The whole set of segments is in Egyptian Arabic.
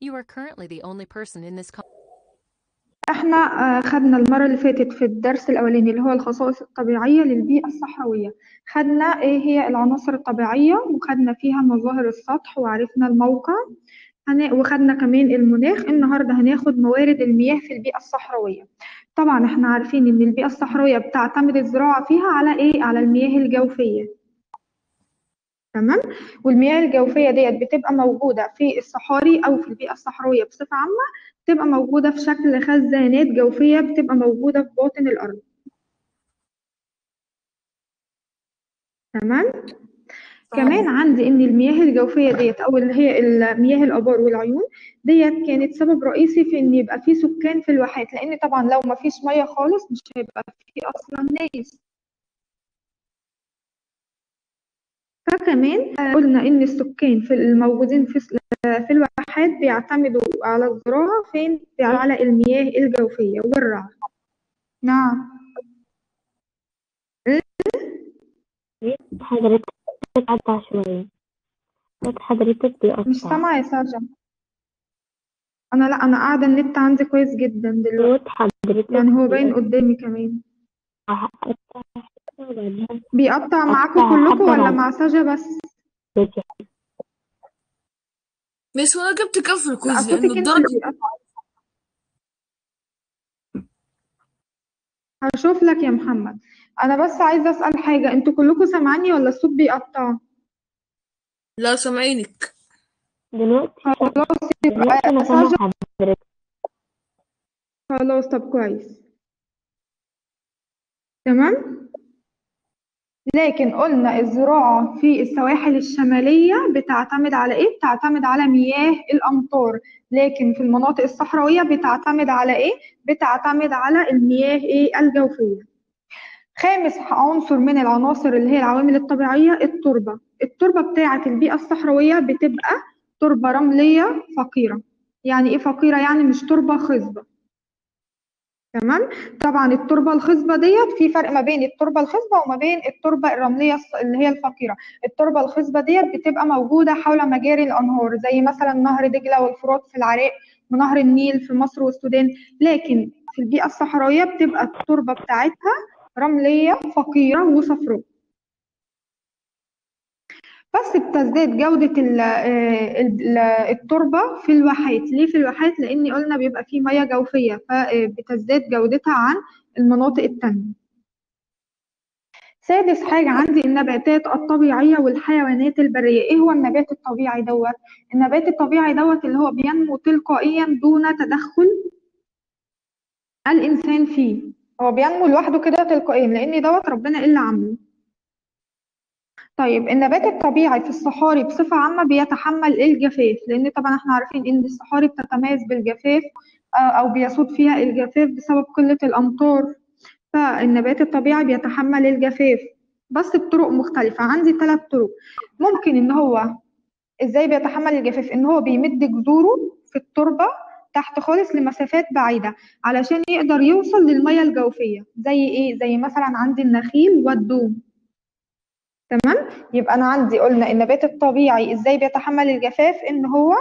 You are currently the only person in this call. احنا آه، خدنا المرة اللي فاتت في الدرس الأولاني اللي هو الخصائص الطبيعية للبيئة الصحراوية خدنا ايه هي العناصر الطبيعية وخدنا فيها مظاهر السطح وعرفنا الموقع هن- وخدنا كمان المناخ النهاردة هناخد موارد المياه في البيئة الصحراوية طبعا احنا عارفين ان البيئة الصحراوية بتعتمد الزراعة فيها على ايه على المياه الجوفية تمام والمياه الجوفية ديت بتبقى موجودة في الصحاري أو في البيئة الصحراوية بصفة عامة بتبقى موجودة في شكل خزانات جوفية بتبقى موجودة في باطن الأرض تمام كمان عندي إن المياه الجوفية ديت أو اللي هي المياه الآبار والعيون ديت كانت سبب رئيسي في إن يبقى في سكان في الواحات لأن طبعا لو ما فيش مية خالص مش هيبقى في أصلا ناس فكمان آه، قلنا إن السكان في الموجودين في في الواحات بيعتمدوا على الزراعة فين؟ على المياه الجوفية والرعي نعم حضرتك بتقطع شوية صوت حضرتك بيقطع مش سامعة يا سارة أنا لأ أنا قاعدة النت عندي كويس جدا دلوقتي صوت حضرتك يعني هو باين بيقطع قدامي كمان وبعدين بيقطع معاكم قطع كلكم حبة ولا بعد مع ساجة بس؟ كده. بس وانا جبت كف لأ الكويز صوتك لانه انت الدرجة اللي بيقطع هشوف لك يا محمد أنا بس عايزة أسأل حاجة انتوا كلكم سامعاني ولا الصوت بيقطع؟ لا سامعينك دلوقتي خلاص يبقى دلوقتي أنا سامع سارة حضرتك خلاص طب كويس تمام لكن قلنا الزراعة في السواحل الشمالية بتعتمد على إيه؟ بتعتمد على مياه الأمطار لكن في المناطق الصحراوية بتعتمد على إيه؟ بتعتمد على المياه إيه؟ الجوفية خامس عنصر من العناصر اللي هي العوامل الطبيعية التربة التربة بتاعة البيئة الصحراوية بتبقى تربة رملية فقيرة يعني إيه فقيرة؟ يعني مش تربة خصبة تمام طبعا التربه الخصبه ديت في فرق ما بين التربه الخصبه وما بين التربه الرمليه الص- اللي هي الفقيره التربه الخصبه ديت بتبقى موجوده حول مجاري الانهار زي مثلا نهر دجله والفرات في العراق ونهر النيل في مصر والسودان لكن في البيئه الصحراويه بتبقى التربه بتاعتها رمليه فقيره وصفراء بس بتزداد جودة ال- آه، ال- التربة في الواحات ليه في الواحات لأن قلنا بيبقى فيه مياه جوفية فبتزداد جودتها عن المناطق التانية سادس حاجة عندي النباتات الطبيعية والحيوانات البرية ايه هو النبات الطبيعي دوت النبات الطبيعي دوت اللي هو بينمو تلقائيا دون تدخل الإنسان فيه هو بينمو لوحده كده تلقائيا لأن دوت ربنا اللي عامله طيب النبات الطبيعي في الصحاري بصفة عامة بيتحمل الجفاف لأن طبعا احنا عارفين إن الصحاري بتتميز بالجفاف آه، أو بيسود فيها الجفاف بسبب قلة الأمطار فالنبات الطبيعي بيتحمل الجفاف بس بطرق مختلفة عندي ثلاث طرق ممكن إن هو إزاي بيتحمل الجفاف إن هو بيمد جذوره في التربة تحت خالص لمسافات بعيدة علشان يقدر يوصل للمية الجوفية زي إيه؟ زي مثلا عندي النخيل والدوم تمام يبقى انا عندي قلنا النبات الطبيعي ازاي بيتحمل الجفاف ان هو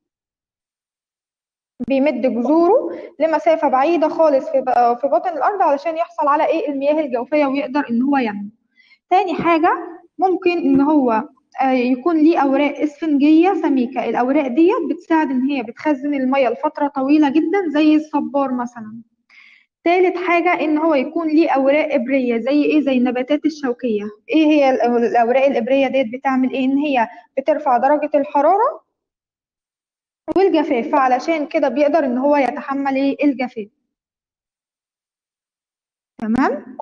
بيمد جذوره لمسافة بعيدة خالص في ب- في باطن الأرض علشان يحصل على إيه المياه الجوفية ويقدر إن هو ينمو. تاني حاجة ممكن إن هو آه، يكون ليه أوراق إسفنجية سميكة، الأوراق ديت بتساعد إن هي بتخزن المية لفترة طويلة جدا زي الصبار مثلا. تالت حاجة إن هو يكون ليه أوراق إبرية زي إيه؟ زي النباتات الشوكية. إيه هي الأو- الأوراق الإبرية ديت بتعمل إيه؟ إن هي بترفع درجة الحرارة والجفاف فعلشان كده بيقدر إن هو يتحمل إيه؟ الجفاف. تمام؟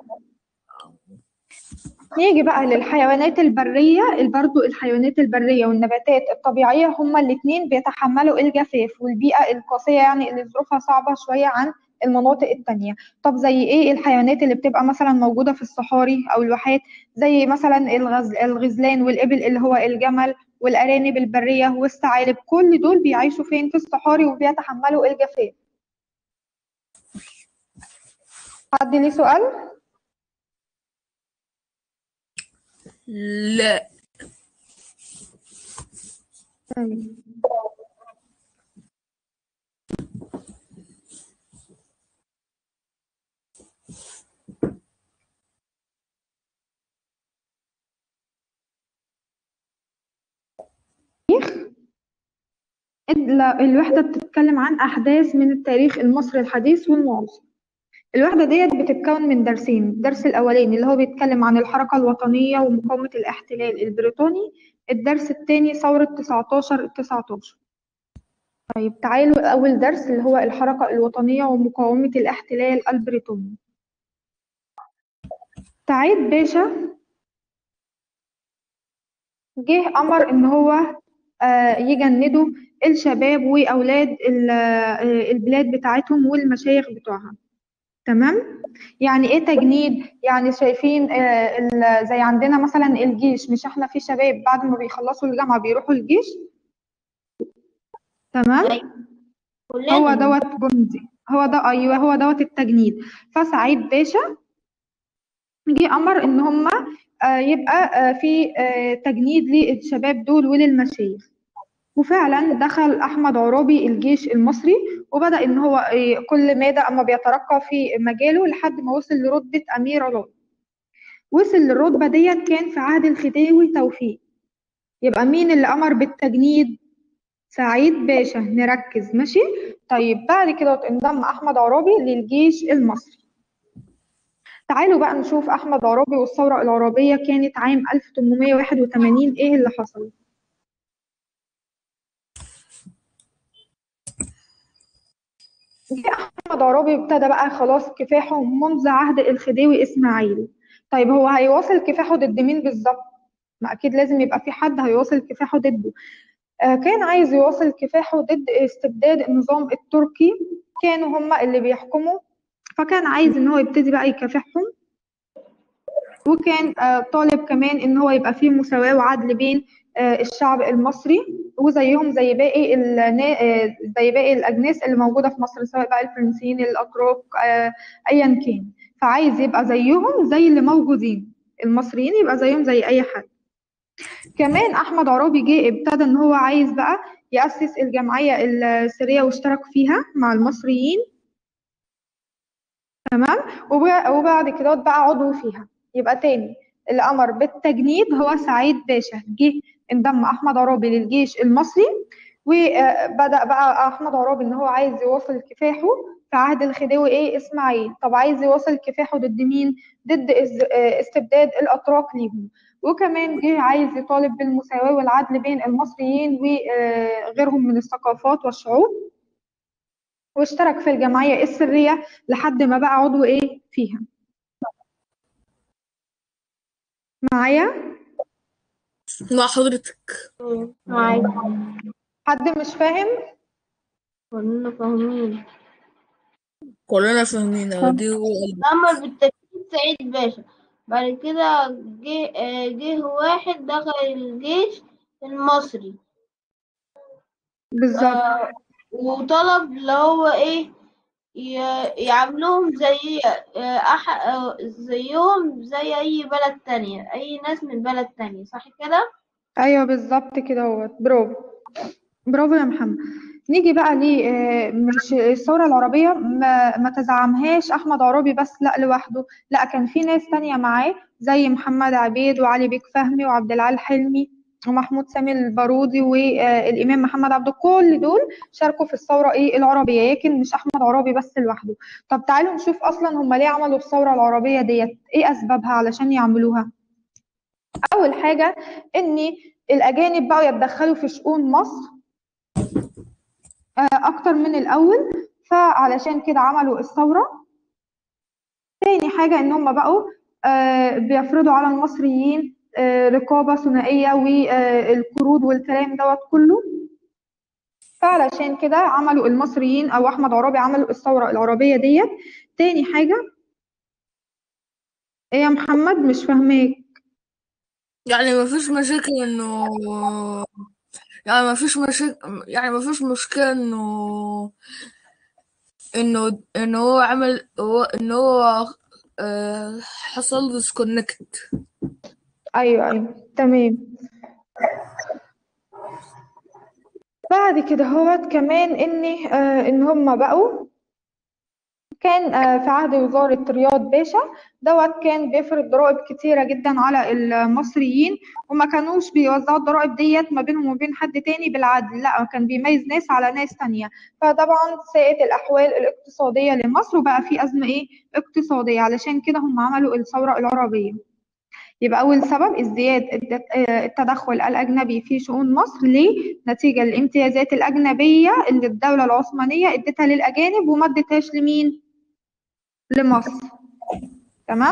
نيجي بقى للحيوانات البرية برضو الحيوانات البرية والنباتات الطبيعية هما الاتنين بيتحملوا الجفاف والبيئة القاسية يعني اللي ظروفها صعبة شوية عن المناطق التانية طب زي ايه الحيوانات اللي بتبقى مثلا موجودة في الصحاري أو الواحات زي مثلا الغز... الغزلان والإبل اللي هو الجمل والأرانب البرية والثعالب كل دول بيعيشوا فين في الصحاري وبيتحملوا الجفاف حد ليه سؤال؟ لا طيب. ال- الوحدة بتتكلم عن أحداث من التاريخ المصري الحديث والمعاصر الوحدة ديت بتتكون من درسين الدرس الأولاني اللي هو بيتكلم عن الحركة الوطنية ومقاومة الاحتلال البريطاني الدرس التاني ثورة 19 19 طيب تعالوا أول درس اللي هو الحركة الوطنية ومقاومة الاحتلال البريطاني سعيد باشا جه أمر إن هو آه، يجندوا الشباب وأولاد ال- آه، البلاد بتاعتهم والمشايخ بتوعها تمام يعني ايه تجنيد يعني شايفين آه، ال- زي عندنا مثلا الجيش مش احنا في شباب بعد ما بيخلصوا الجامعة بيروحوا الجيش تمام هو كلنا دوت جندي هو ده ايوه هو دوت التجنيد فسعيد باشا جه امر ان هم يبقى آه، في آه، تجنيد للشباب دول وللمشايخ وفعلا دخل احمد عرابي الجيش المصري وبدا ان هو آه، كل مادة اما بيترقى في مجاله لحد ما وصل لرتبة امير علاء وصل للرتبة ديت كان في عهد الخديوي توفيق يبقى مين اللي امر بالتجنيد سعيد باشا نركز ماشي طيب بعد كده انضم احمد عرابي للجيش المصري تعالوا بقى نشوف احمد عرابي والثوره العرابيه كانت عام 1881 ايه اللي حصل جه احمد عرابي ابتدى بقى خلاص كفاحه منذ عهد الخديوي اسماعيل طيب هو هيواصل كفاحه ضد مين بالظبط ما اكيد لازم يبقى في حد هيواصل كفاحه ضده آه، كان عايز يواصل كفاحه ضد استبداد النظام التركي كانوا هم اللي بيحكموا فكان عايز ان هو يبتدي بقى يكافحهم وكان آه، طالب كمان ان هو يبقى فيه مساواة وعدل بين آه، الشعب المصري وزيهم زي باقي النا- آه، زي باقي الاجناس اللي موجودة في مصر سواء بقى الفرنسيين الاتراك آه، ايا كان فعايز يبقى زيهم زي اللي موجودين المصريين يبقى زيهم زي اي حد كمان احمد عرابي جه ابتدى ان هو عايز بقى يأسس الجمعية السرية واشترك فيها مع المصريين تمام وب- وبعد كده بقى عضو فيها يبقى تاني اللي أمر بالتجنيد هو سعيد باشا جه انضم أحمد عرابي للجيش المصري وبدأ بقى أحمد عرابي إن هو عايز يواصل كفاحه في عهد الخديوي إيه إسماعيل طب عايز يواصل كفاحه ضد مين؟ ضد إز- آه، استبداد الأتراك ليهم وكمان جه عايز يطالب بالمساواة والعدل بين المصريين وغيرهم من الثقافات والشعوب واشترك في الجمعية السرية لحد ما بقى عضو ايه فيها معايا مع حضرتك معاك حد مش فاهم كلنا فاهمين كلنا فاهمين آه، دي هو أمر بالتجنيد سعيد باشا بعد كده جه آه، جه واحد دخل الجيش المصري بالظبط آه، وطلب اللي هو ايه ي- يعاملوهم زي آه، أح... آه، زيهم زي أي بلد تانية أي ناس من بلد تانية صح كده؟ ايوه بالظبط كده اهوت برافو برافو يا محمد نيجي بقى ليه آه، مش الثورة العربية ما, ما تزعمهاش أحمد عرابي بس لا لوحده لا كان في ناس تانية معاه زي محمد عبيد وعلي بيك فهمي وعبد العال حلمي ومحمود سامي البارودي والإمام محمد عبده كل دول شاركوا في الثورة إيه العربية لكن مش أحمد عرابي بس لوحده طب تعالوا نشوف أصلا هم ليه عملوا الثورة العربية ديت إيه أسبابها علشان يعملوها أول حاجة إن الأجانب بقوا يتدخلوا في شؤون مصر آه، أكتر من الأول فعلشان كده عملوا الثورة تاني حاجة إن هم بقوا آه، بيفرضوا على المصريين آه، رقابة ثنائية والقروض والكلام دوت كله فعلشان كده عملوا المصريين أو أحمد عرابي عملوا الثورة العربية ديت تاني حاجة إيه يا محمد مش فاهماك يعني ما فيش مشاكل انه يعني ما فيش مشاكل يعني ما فيش مشكلة انه انه انه هو عمل هو انه هو آه، حصل ديسكونكت ايوه ايوه تمام بعد كده هوت كمان ان آه ان هم بقوا كان آه، في عهد وزارة رياض باشا دوت كان بيفرض ضرائب كتيرة جدا على المصريين وما كانوش بيوزعوا الضرائب ديت ما بينهم وبين حد تاني بالعدل لا كان بيميز ناس على ناس تانية فطبعا ساءت الأحوال الاقتصادية لمصر وبقى في أزمة إيه اقتصادية علشان كده هم عملوا الثورة العربية يبقى أول سبب ازدياد الت- آه، التدخل الأجنبي في شؤون مصر ليه؟ نتيجة للامتيازات الأجنبية اللي الدولة العثمانية ادتها للأجانب وما ادتهاش لمين؟ لمصر تمام؟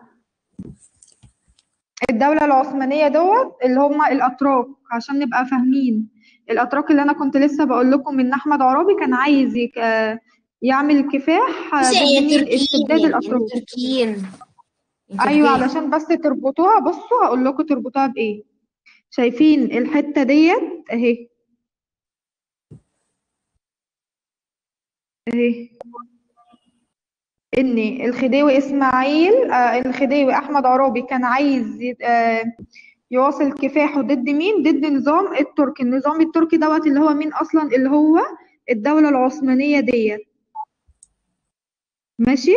الدولة العثمانية دوت اللي هم الأتراك عشان نبقى فاهمين الأتراك اللي أنا كنت لسه بقول لكم إن أحمد عرابي كان عايز يك- آه، يعمل كفاح آه، بس ضد هي مين؟ تركيين استبداد يعني الأتراك تركيين ايوه تركيا. علشان بس تربطوها بصوا هقول لكم تربطوها بايه شايفين الحته ديت اهي اهي ان الخديوي اسماعيل آه الخديوي احمد عرابي كان عايز ي- آه يواصل كفاحه ضد مين ضد نظام التركي النظام التركي دوت اللي هو مين اصلا اللي هو الدوله العثمانيه ديت ماشي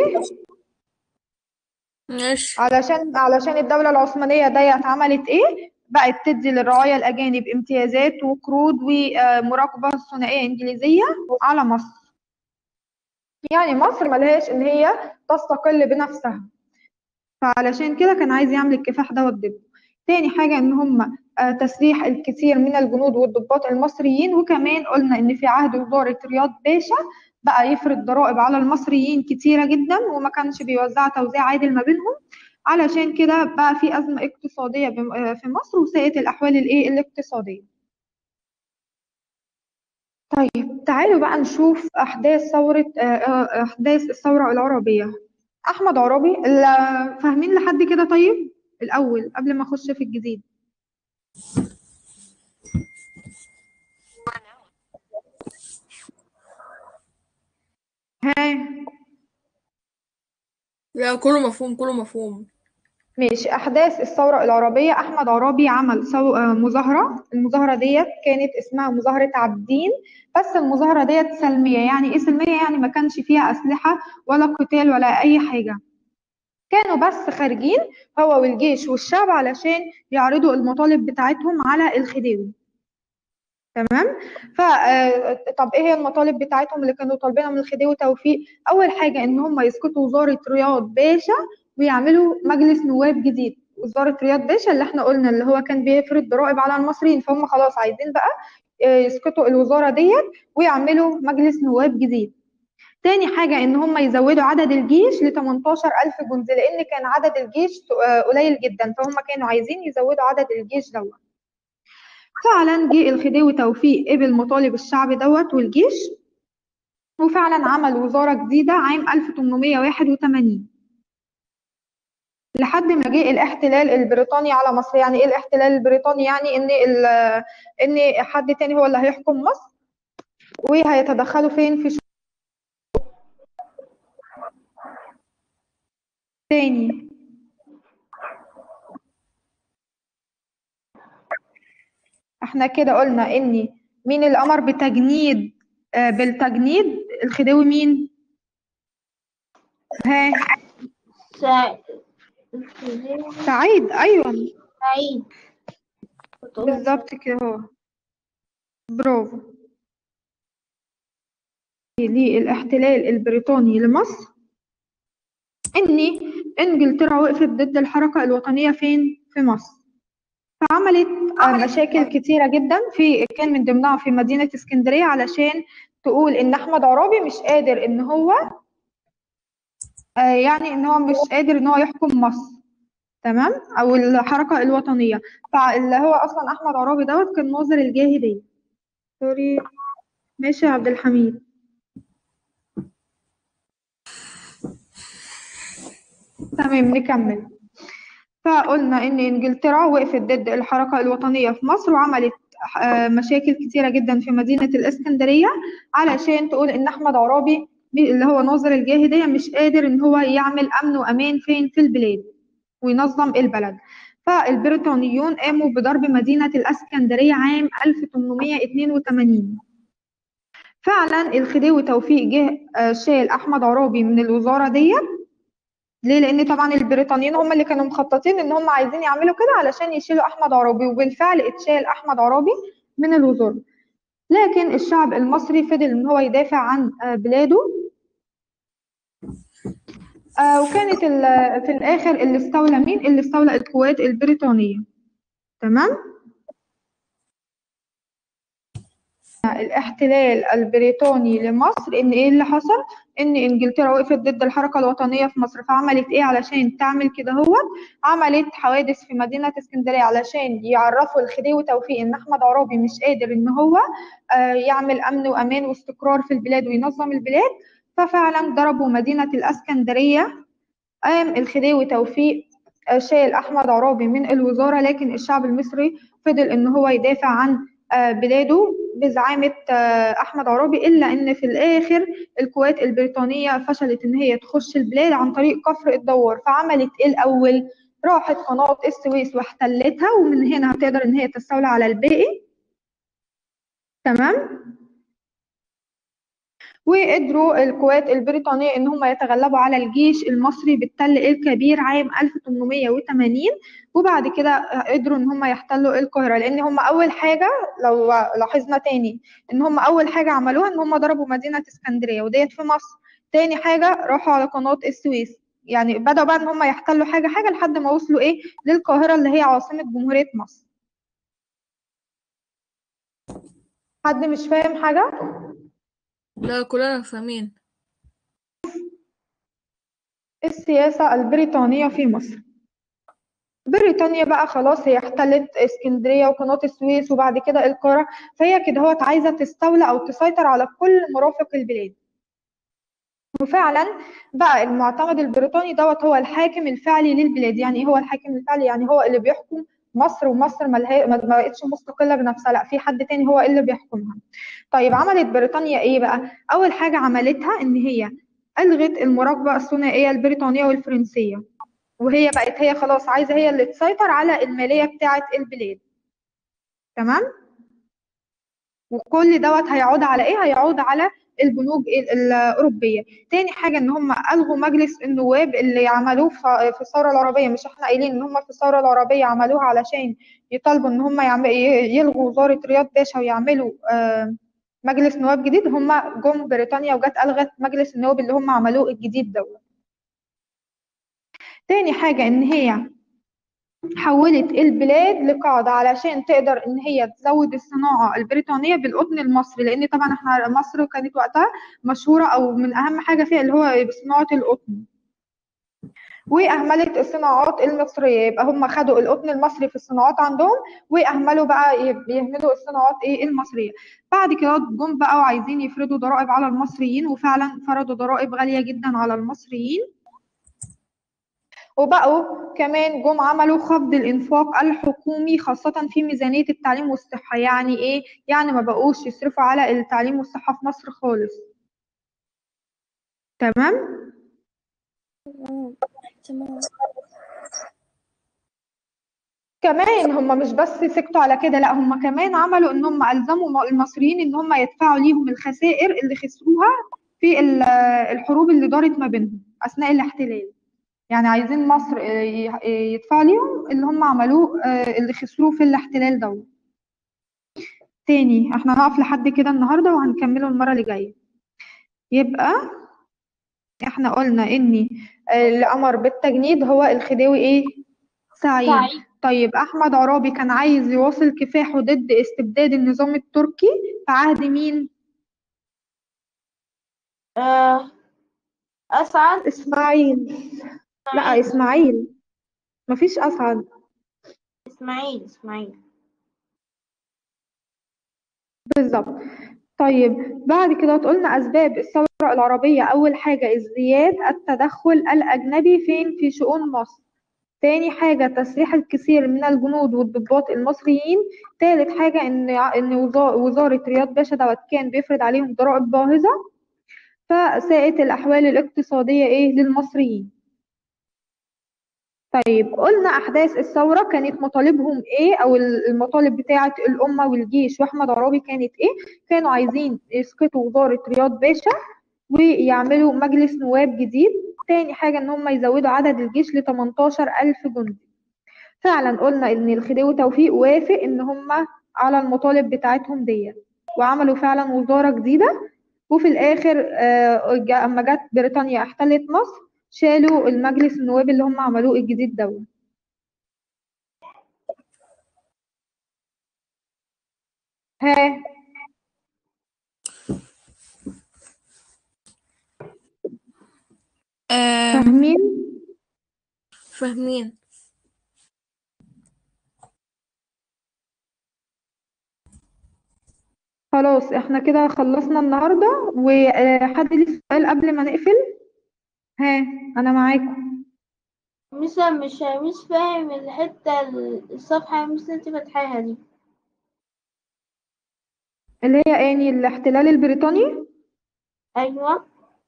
ماشي علشان علشان الدولة العثمانية ديت عملت ايه؟ بقت تدي للرعايا الأجانب امتيازات وقروض ومراقبة ثنائية إنجليزية على مصر. يعني مصر ملهاش إن هي تستقل بنفسها. فعلشان كده كان عايز يعمل الكفاح دوت ضده. تاني حاجة إن هم آه، تسليح الكثير من الجنود والضباط المصريين وكمان قلنا إن في عهد وزارة رياض باشا بقى يفرض ضرائب على المصريين كتيرة جدا وما كانش بيوزع توزيع عادل ما بينهم علشان كده بقى في أزمة اقتصادية بم- آه، في مصر وساءت الأحوال الإيه الاقتصادية. طيب تعالوا بقى نشوف أحداث ثورة آه، آه، أحداث الثورة العربية. أحمد عرابي ال- فاهمين لحد كده طيب؟ الأول قبل ما أخش في الجديد. ها لا كله مفهوم كله مفهوم ماشي أحداث الثورة العربية أحمد عرابي عمل سو... آه، مظاهرة المظاهرة ديت كانت اسمها مظاهرة عابدين بس المظاهرة ديت سلمية يعني إيه سلمية يعني ما كانش فيها أسلحة ولا قتال ولا أي حاجة كانوا بس خارجين هو والجيش والشعب علشان يعرضوا المطالب بتاعتهم على الخديوي تمام ف آه، طب ايه هي المطالب بتاعتهم اللي كانوا طالبينها من الخديوي توفيق اول حاجه ان هم يسقطوا وزاره رياض باشا ويعملوا مجلس نواب جديد وزاره رياض باشا اللي احنا قلنا اللي هو كان بيفرض ضرائب على المصريين فهم خلاص عايزين بقى آه، يسقطوا الوزاره ديت ويعملوا مجلس نواب جديد تاني حاجة إن هم يزودوا عدد الجيش ل 18000 جندي لأن كان عدد الجيش آه، قليل جدا فهم كانوا عايزين يزودوا عدد الجيش دوت فعلا جه الخديوي توفيق قبل مطالب الشعب دوت والجيش وفعلا عمل وزارة جديدة عام 1881 لحد ما جه الاحتلال البريطاني على مصر يعني ايه الاحتلال البريطاني يعني ان ال- ان حد تاني هو اللي هيحكم مصر وهيتدخلوا فين في شؤون تاني احنا كده قلنا ان مين اللي امر بتجنيد آه بالتجنيد الخديوي مين ها سعيد سعيد ايوه سعيد كنت أقول بالظبط كده هو برافو للاحتلال البريطاني لمصر ان انجلترا وقفت ضد الحركة الوطنية فين في مصر فعملت آه، مشاكل كتيرة جدا في كان من ضمنها في مدينة اسكندرية علشان تقول ان احمد عرابي مش قادر ان هو آه، يعني ان هو مش قادر ان هو يحكم مصر تمام او الحركة الوطنية فاللي هو اصلا احمد عرابي دوت كان ناظر الجاهلية سوري ماشي يا عبد الحميد تمام نكمل فقلنا ان انجلترا وقفت ضد الحركة الوطنية في مصر وعملت آه، مشاكل كتيرة جدا في مدينة الاسكندرية علشان تقول ان احمد عرابي اللي هو ناظر الجاهلية مش قادر ان هو يعمل امن وامان فين في البلاد وينظم البلد فالبريطانيون قاموا بضرب مدينة الاسكندرية عام 1882 فعلا الخديوي توفيق جه آه، شال احمد عرابي من الوزاره ديت ليه لان طبعا البريطانيين هم اللي كانوا مخططين ان هم عايزين يعملوا كده علشان يشيلوا احمد عرابي وبالفعل اتشال احمد عرابي من الوزاره لكن الشعب المصري فضل ان هو يدافع عن آه، بلاده آه، وكانت ال- في الاخر اللي استولى مين اللي استولى القوات البريطانيه تمام الاحتلال البريطاني لمصر ان ايه اللي حصل ان انجلترا وقفت ضد الحركه الوطنيه في مصر فعملت ايه علشان تعمل كده هو عملت حوادث في مدينه اسكندريه علشان يعرفوا الخديوي توفيق ان احمد عرابي مش قادر ان هو آه، يعمل امن وامان واستقرار في البلاد وينظم البلاد ففعلا ضربوا مدينه الاسكندريه قام الخديوي توفيق آه، شال احمد عرابي من الوزاره لكن الشعب المصري فضل ان هو يدافع عن آه، بلاده بزعامة آه، أحمد عرابي إلا إن في الآخر القوات البريطانية فشلت إن هي تخش البلاد عن طريق كفر الدوار فعملت إيه الأول؟ راحت قناة السويس واحتلتها ومن هنا هتقدر إن هي تستولى على الباقي تمام؟ وقدروا القوات البريطانية إن هم يتغلبوا على الجيش المصري بالتل الكبير عام 1880 وبعد كده قدروا إن هم يحتلوا القاهرة لأن هم أول حاجة لو لاحظنا تاني إن هم أول حاجة عملوها إن هم ضربوا مدينة اسكندرية وديت في مصر تاني حاجة راحوا على قناة السويس يعني بدأوا بقى إن هم يحتلوا حاجة حاجة لحد ما وصلوا إيه للقاهرة اللي هي عاصمة جمهورية مصر حد مش فاهم حاجة؟ لا كلنا فاهمين السياسة البريطانية في مصر بريطانيا بقى خلاص هي احتلت اسكندرية وقناة السويس وبعد كده القاهرة فهي كده هو عايزة تستولى أو تسيطر على كل مرافق البلاد وفعلا بقى المعتمد البريطاني دوت هو الحاكم الفعلي للبلاد يعني ايه هو الحاكم الفعلي يعني هو اللي بيحكم مصر ومصر ما لها- ما ما بقتش مستقلة بنفسها لا في حد تاني هو اللي بيحكمها طيب عملت بريطانيا ايه بقى اول حاجة عملتها ان هي ألغت المراقبة الثنائية البريطانية والفرنسية وهي بقت هي خلاص عايزة هي اللي تسيطر على المالية بتاعة البلاد تمام وكل دوت هيعود على ايه هيعود على البنوك ال- الأوروبية تاني حاجة ان هم ألغوا مجلس النواب اللي عملوه في في الثورة العربية مش احنا قايلين ان هم في الثورة العربية عملوها علشان يطالبوا ان هم يعم- ي- يلغوا وزارة رياض باشا ويعملوا آه، مجلس نواب جديد هم جم بريطانيا وجت ألغت مجلس النواب اللي هم عملوه الجديد دوت تاني حاجة إن هي حولت البلاد لقاعدة علشان تقدر إن هي تزود الصناعة البريطانية بالقطن المصري لأن طبعا إحنا مصر كانت وقتها مشهورة أو من أهم حاجة فيها اللي هو صناعة القطن وأهملت الصناعات المصرية يبقى هم خدوا القطن المصري في الصناعات عندهم وأهملوا بقى ي- يهملوا الصناعات إيه المصرية بعد كده جم بقى وعايزين يفرضوا ضرائب على المصريين وفعلا فرضوا ضرائب غالية جدا على المصريين وبقوا كمان جم عملوا خفض الإنفاق الحكومي خاصة في ميزانية التعليم والصحة يعني إيه؟ يعني ما بقوش يصرفوا على التعليم والصحة في مصر خالص تمام؟ تمام كمان هم مش بس سكتوا على كده لا هم كمان عملوا ان هم الزموا المصريين ان هم يدفعوا ليهم الخسائر اللي خسروها في ال- الحروب اللي دارت ما بينهم اثناء الاحتلال يعني عايزين مصر آه، ي- يدفعوا ليهم اللي هم عملوه آه، اللي خسروه في الاحتلال دوت تاني احنا هنقف لحد كده النهارده وهنكمله المره اللي جايه يبقى احنا قلنا ان آه، اللي امر بالتجنيد هو الخديوي ايه سعيد سعيد. طيب احمد عرابي كان عايز يواصل كفاحه ضد استبداد النظام التركي في عهد مين آه أسعد اسماعيل لا اسماعيل مفيش اسعد إسماعيل إسماعيل بالظبط طيب بعد كده قلنا أسباب الثورة العربية أول حاجة ازدياد التدخل الأجنبي فين في شؤون مصر تاني حاجة تسريح الكثير من الجنود والضباط المصريين تالت حاجة إن إن وزا- وزارة رياض باشا دوت كان بيفرض عليهم ضرائب باهظة فساءت الأحوال الاقتصادية إيه للمصريين طيب قلنا أحداث الثورة كانت مطالبهم إيه أو المطالب بتاعة الأمة والجيش وأحمد عرابي كانت إيه؟ كانوا عايزين يسقطوا وزارة رياض باشا ويعملوا مجلس نواب جديد تاني حاجة إن هم يزودوا عدد الجيش ل 18 ألف جندي فعلا قلنا إن الخديوي توفيق وافق إن هم على المطالب بتاعتهم دي وعملوا فعلا وزارة جديدة وفي الآخر آه، جا- أما جت بريطانيا احتلت مصر شالوا المجلس النواب اللي هم عملوه الجديد دوت ها آم، فاهمين فاهمين خلاص احنا كده خلصنا النهاردة وحد ليه سؤال قبل ما نقفل ها انا معاكم مثلا مش مش فاهم الحتة الصفحة مثلا انت فاتحاها دي اللي هي اني الاحتلال البريطاني ايوه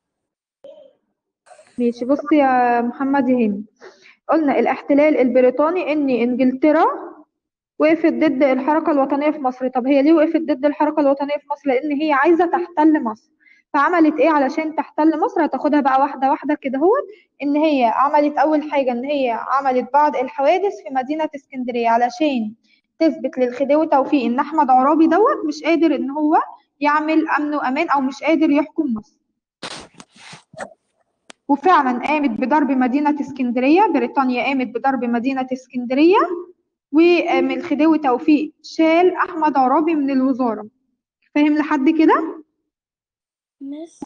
ماشي بص يا محمد يا هاني قلنا الاحتلال البريطاني ان انجلترا وقفت ضد الحركة الوطنية في مصر طب هي ليه وقفت ضد الحركة الوطنية في مصر لان هي عايزة تحتل مصر فعملت ايه علشان تحتل مصر هتاخدها بقى واحدة واحدة كده هو ان هي عملت اول حاجة ان هي عملت بعض الحوادث في مدينة اسكندرية علشان تثبت للخديوي توفيق ان احمد عرابي دوت مش قادر ان هو يعمل امن وامان او مش قادر يحكم مصر وفعلا قامت بضرب مدينة اسكندرية بريطانيا قامت بضرب مدينة اسكندرية ومن الخديوي توفيق شال أحمد عرابي من الوزارة فاهم لحد كده؟ مس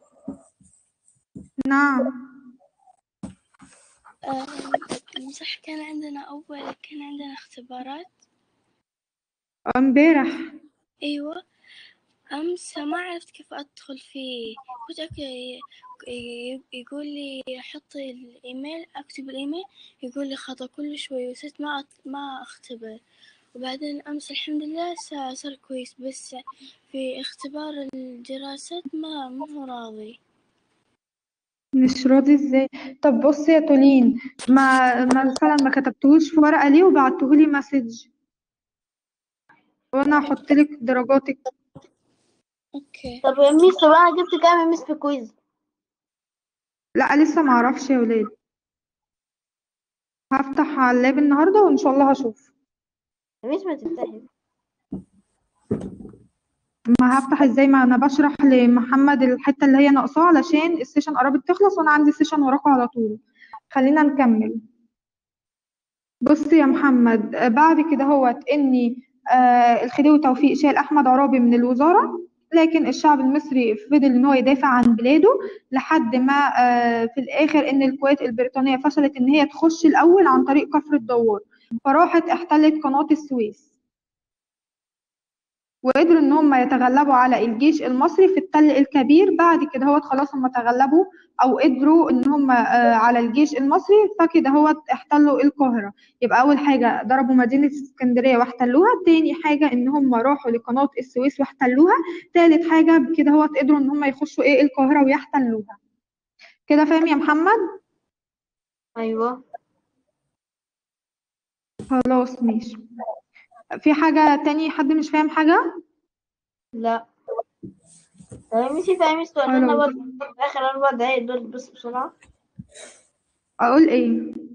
نعم آه، صح كان عندنا أول كان عندنا اختبارات امبارح أيوة أمس ما عرفت كيف أدخل فيه كنت أك- ي- يقول لي حطي الإيميل أكتب الإيميل يقول لي خطأ كل شوي وصرت ما أت- ما أختبر وبعدين أمس الحمد لله صار صار كويس بس في اختبار الدراسات ما ما هو راضي مش راضي ازاي طب بص يا تولين ما مثلا ما كتبتهوش في ورقة ليه وبعتهولي مسج وانا هحط لك درجاتك أوكي طب يا ميس طب انا جبت كام يا ميس في كويز لا لسه ما اعرفش يا ولاد هفتح على اللاب النهارده وان شاء الله هشوف يا ميس ما تفتحي ما هفتح ازاي ما انا بشرح لمحمد الحته اللي هي ناقصاه علشان السيشن قربت تخلص وانا عندي سيشن وراكوا على طول خلينا نكمل بص يا محمد آه، بعد كده هوت اني آه الخديوي توفيق شال احمد عرابي من الوزاره لكن الشعب المصري فضل ان هو يدافع عن بلاده لحد ما آه في الاخر ان القوات البريطانيه فشلت ان هي تخش الاول عن طريق كفر الدوار فراحت احتلت قناه السويس وقدروا ان هم يتغلبوا على الجيش المصري في التل الكبير بعد كده هو خلاص هم تغلبوا او قدروا ان هم آه، على الجيش المصري فكده هو احتلوا القاهرة يبقى اول حاجة ضربوا مدينة اسكندرية واحتلوها تاني حاجة ان هم راحوا لقناة السويس واحتلوها تالت حاجة كده هو قدروا ان هم يخشوا ايه القاهرة ويحتلوها كده فاهم يا محمد ايوه خلاص ماشي في حاجة تاني حد مش فاهم حاجة لا طب يا ميس ينفع يا ميس تقول لنا خلاص. برضه في اخر اربع دقايق دول بس بسرعة اقول ايه